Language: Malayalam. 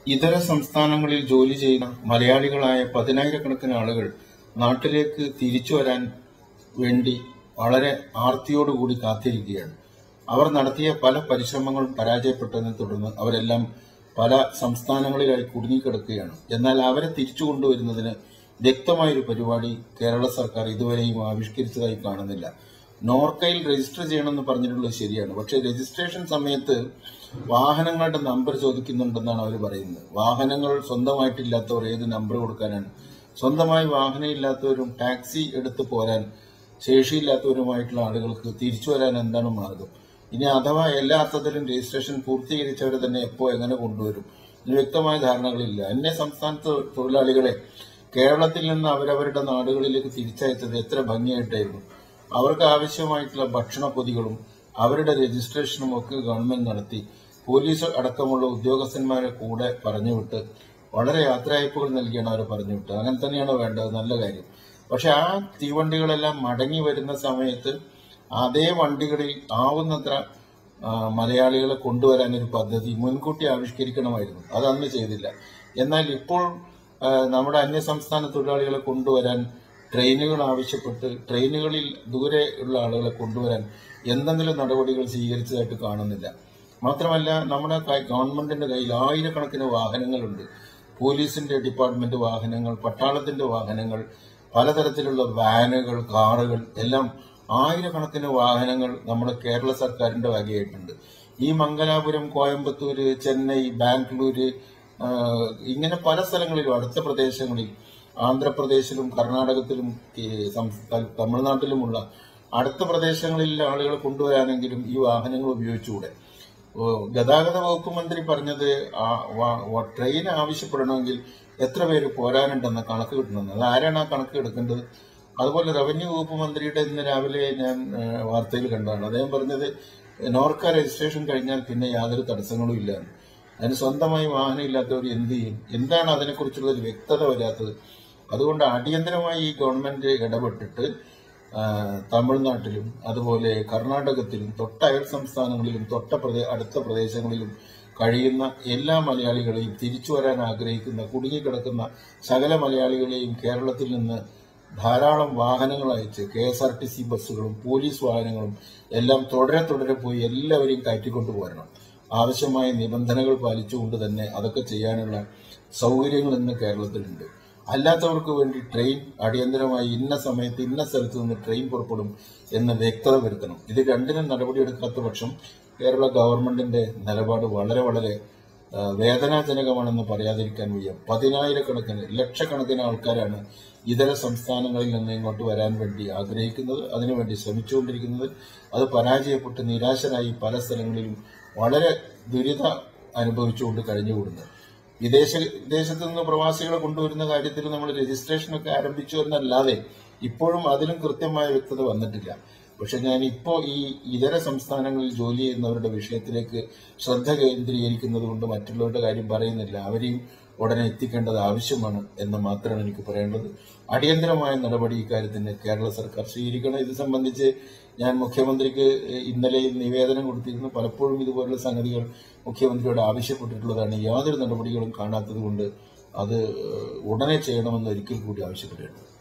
ഇതര സംസ്ഥാനങ്ങളിൽ ജോലി ചെയ്യുന്ന മലയാളികളായ പതിനായിരക്കണക്കിന് ആളുകൾ നാട്ടിലേക്ക് തിരിച്ചു വരാൻ വേണ്ടി വളരെ ആർത്തിയോടുകൂടി കാത്തിരിക്കുകയാണ് അവർ നടത്തിയ പല പരിശ്രമങ്ങളും പരാജയപ്പെട്ടതിനെ തുടർന്ന് അവരെല്ലാം പല സംസ്ഥാനങ്ങളിലായി കുടുങ്ങിക്കിടക്കുകയാണ് എന്നാൽ അവരെ തിരിച്ചു കൊണ്ടുവരുന്നതിന് വ്യക്തമായൊരു പരിപാടി കേരള സർക്കാർ ഇതുവരെയും ആവിഷ്കരിച്ചതായി കാണുന്നില്ല നോർക്കയിൽ രജിസ്റ്റർ ചെയ്യണമെന്ന് പറഞ്ഞിട്ടുള്ളത് ശരിയാണ് പക്ഷേ രജിസ്ട്രേഷൻ സമയത്ത് വാഹനങ്ങളുടെ നമ്പർ ചോദിക്കുന്നുണ്ടെന്നാണ് അവർ പറയുന്നത് വാഹനങ്ങൾ സ്വന്തമായിട്ടില്ലാത്തവർ ഏത് നമ്പർ കൊടുക്കാനാണ് സ്വന്തമായി വാഹനം ഇല്ലാത്തവരും ടാക്സി എടുത്ത് പോരാൻ ശേഷിയില്ലാത്തവരുമായിട്ടുള്ള ആളുകൾക്ക് തിരിച്ചു വരാൻ എന്താണ് മാർഗം ഇനി അഥവാ എല്ലാ അർത്ഥത്തിലും രജിസ്ട്രേഷൻ പൂർത്തീകരിച്ചവരെ തന്നെ എപ്പോ എങ്ങനെ കൊണ്ടുവരും ഇതിന് വ്യക്തമായ ധാരണകളില്ല അന്യ സംസ്ഥാനത്ത് തൊഴിലാളികളെ കേരളത്തിൽ നിന്ന് അവരവരുടെ നാടുകളിലേക്ക് തിരിച്ചയച്ചത് എത്ര ഭംഗിയായിട്ടായിരുന്നു അവർക്ക് ആവശ്യമായിട്ടുള്ള ഭക്ഷണ പൊതികളും അവരുടെ രജിസ്ട്രേഷനും ഒക്കെ ഗവൺമെന്റ് നടത്തി പോലീസ് അടക്കമുള്ള ഉദ്യോഗസ്ഥന്മാരെ കൂടെ പറഞ്ഞുവിട്ട് വളരെ യാത്രയയപ്പുകൾ നൽകിയാണ് അവർ പറഞ്ഞുവിട്ട് അങ്ങനെ തന്നെയാണ് വേണ്ടത് നല്ല കാര്യം പക്ഷെ ആ തീവണ്ടികളെല്ലാം മടങ്ങി വരുന്ന സമയത്ത് അതേ വണ്ടികളിൽ ആവുന്നത്ര ആ, മലയാളികളെ കൊണ്ടുവരാൻ ഒരു പദ്ധതി മുൻകൂട്ടി ആവിഷ്കരിക്കണമായിരുന്നു അത് അന്ന് ചെയ്തില്ല എന്നാൽ ഇപ്പോൾ ആ, നമ്മുടെ അന്യ സംസ്ഥാന തൊഴിലാളികളെ കൊണ്ടുവരാൻ ട്രെയിനുകൾ ആവശ്യപ്പെട്ട് ട്രെയിനുകളിൽ ദൂരെ ഉള്ള ആളുകളെ കൊണ്ടുവരാൻ എന്തെങ്കിലും നടപടികൾ സ്വീകരിച്ചതായിട്ട് കാണുന്നില്ല മാത്രമല്ല നമ്മുടെ കൈ- ഗവൺമെന്റിന്റെ കയ്യിൽ ആയിരക്കണക്കിന് വാഹനങ്ങളുണ്ട് പോലീസിന്റെ ഡിപ്പാർട്ട്മെന്റ് വാഹനങ്ങൾ പട്ടാളത്തിന്റെ വാഹനങ്ങൾ പലതരത്തിലുള്ള വാനുകൾ കാറുകൾ എല്ലാം ആയിരക്കണക്കിന് വാഹനങ്ങൾ നമ്മുടെ കേരള സർക്കാരിന്റെ വകയായിട്ടുണ്ട് ഈ മംഗലാപുരം കോയമ്പത്തൂര് ചെന്നൈ ബാംഗ്ലൂര് ആ, ഇങ്ങനെ പല സ്ഥലങ്ങളിലും അടുത്ത പ്രദേശങ്ങളിൽ ആന്ധ്രാപ്രദേശിലും കർണാടകത്തിലും ഈ സംസ്ഥ- തമിഴ്നാട്ടിലുമുള്ള അടുത്ത പ്രദേശങ്ങളിൽ ആളുകളെ കൊണ്ടുവരാനെങ്കിലും ഈ വാഹനങ്ങൾ ഉപയോഗിച്ചുകൂടെ ഓ, ഗതാഗത വകുപ്പ് മന്ത്രി പറഞ്ഞത് ആ വ- വ- ട്രെയിൻ ആവശ്യപ്പെടണമെങ്കിൽ എത്ര പേര് പോരാനുണ്ടെന്ന കണക്ക് കിട്ടണമെന്ന് അത് ആരാണ് ആ കണക്ക് എടുക്കേണ്ടത് അതുപോലെ റവന്യൂ വകുപ്പ് മന്ത്രിയുടെ ഇന്ന് രാവിലെ ഞാൻ ഏ, വാർത്തയിൽ കണ്ടതാണ് അദ്ദേഹം പറഞ്ഞത് നോർക്ക രജിസ്ട്രേഷൻ കഴിഞ്ഞാൽ പിന്നെ യാതൊരു തടസ്സങ്ങളും ഇല്ല അതിന് സ്വന്തമായി വാഹനം ഇല്ലാത്തവർ എന്ത് ചെയ്യും എന്താണ് അതിനെക്കുറിച്ചുള്ള ഒരു വ്യക്തത വരാത്തത് അതുകൊണ്ട് അടിയന്തരമായി ഈ ഗവൺമെന്റ് ഇടപെട്ടിട്ട് ആ, തമിഴ്നാട്ടിലും അതുപോലെ കർണാടകത്തിലും തൊട്ടയൽ സംസ്ഥാനങ്ങളിലും തൊട്ട പ്രദേ അടുത്ത പ്രദേശങ്ങളിലും കഴിയുന്ന എല്ലാ മലയാളികളെയും തിരിച്ചു വരാൻ ആഗ്രഹിക്കുന്ന കുടുങ്ങിക്കിടക്കുന്ന സകല മലയാളികളെയും കേരളത്തിൽ നിന്ന് ധാരാളം വാഹനങ്ങൾ അയച്ച് K S R T C ബസ്സുകളും പോലീസ് വാഹനങ്ങളും എല്ലാം തുടരെ തുടരെ പോയി എല്ലാവരെയും കയറ്റിക്കൊണ്ടു പോരണം ആവശ്യമായ നിബന്ധനകൾ പാലിച്ചുകൊണ്ട് തന്നെ അതൊക്കെ ചെയ്യാനുള്ള സൗകര്യങ്ങൾ ഇന്ന് കേരളത്തിലുണ്ട് അല്ലാത്തവർക്ക് വേണ്ടി ട്രെയിൻ അടിയന്തരമായി ഇന്ന സമയത്ത് ഇന്ന സ്ഥലത്ത് നിന്ന് ട്രെയിൻ പുറപ്പെടും എന്ന് വ്യക്തത വരുത്തണം ഇത് രണ്ടിനും നടപടിയെടുക്കാത്ത പക്ഷം കേരള ഗവൺമെന്റിന്റെ നിലപാട് വളരെ വളരെ ആ, വേദനാജനകമാണെന്ന് പറയാതിരിക്കാൻ വയ്യ പതിനായിരക്കണക്കിന് ലക്ഷക്കണക്കിന് ആൾക്കാരാണ് ഇതര സംസ്ഥാനങ്ങളിൽ നിന്ന് ഇങ്ങോട്ട് വരാൻ വേണ്ടി ആഗ്രഹിക്കുന്നത് അതിനുവേണ്ടി ശ്രമിച്ചുകൊണ്ടിരിക്കുന്നത് അത് പരാജയപ്പെട്ട് നിരാശരായി പല സ്ഥലങ്ങളിലും വളരെ ദുരിത അനുഭവിച്ചുകൊണ്ട് കഴിഞ്ഞുകൂടുന്നത് വിദേശ വിദേശത്ത് നിന്ന് പ്രവാസികളെ കൊണ്ടുവരുന്ന കാര്യത്തിൽ നമ്മൾ രജിസ്ട്രേഷനൊക്കെ ആരംഭിച്ചു എന്നല്ലാതെ ഇപ്പോഴും അതിലും കൃത്യമായ വ്യക്തത വന്നിട്ടില്ല പക്ഷെ ഞാൻ ഇപ്പോ ഈ ഇതര സംസ്ഥാനങ്ങളിൽ ജോലി ചെയ്യുന്നവരുടെ വിഷയത്തിലേക്ക് ശ്രദ്ധ കേന്ദ്രീകരിക്കുന്നത് കൊണ്ട് മറ്റുള്ളവരുടെ കാര്യം പറയുന്നില്ല അവരെയും ഉടനെ എത്തിക്കേണ്ടത് ആവശ്യമാണ് എന്ന് മാത്രമാണ് എനിക്ക് പറയേണ്ടത് അടിയന്തരമായ നടപടി ഇക്കാര്യത്തിന് കേരള സർക്കാർ സ്വീകരിക്കണം ഇത് സംബന്ധിച്ച് ഞാൻ മുഖ്യമന്ത്രിക്ക് ഇന്നലെയും നിവേദനം കൊടുത്തിരുന്നു പലപ്പോഴും ഇതുപോലുള്ള സംഗതികൾ മുഖ്യമന്ത്രിയോട് ആവശ്യപ്പെട്ടിട്ടുള്ളതാണ് യാതൊരു നടപടികളും കാണാത്തത് കൊണ്ട് അത് ഉടനെ ചെയ്യണമെന്ന് ഒരിക്കൽ കൂടി ആവശ്യപ്പെട്ടിട്ടുണ്ട്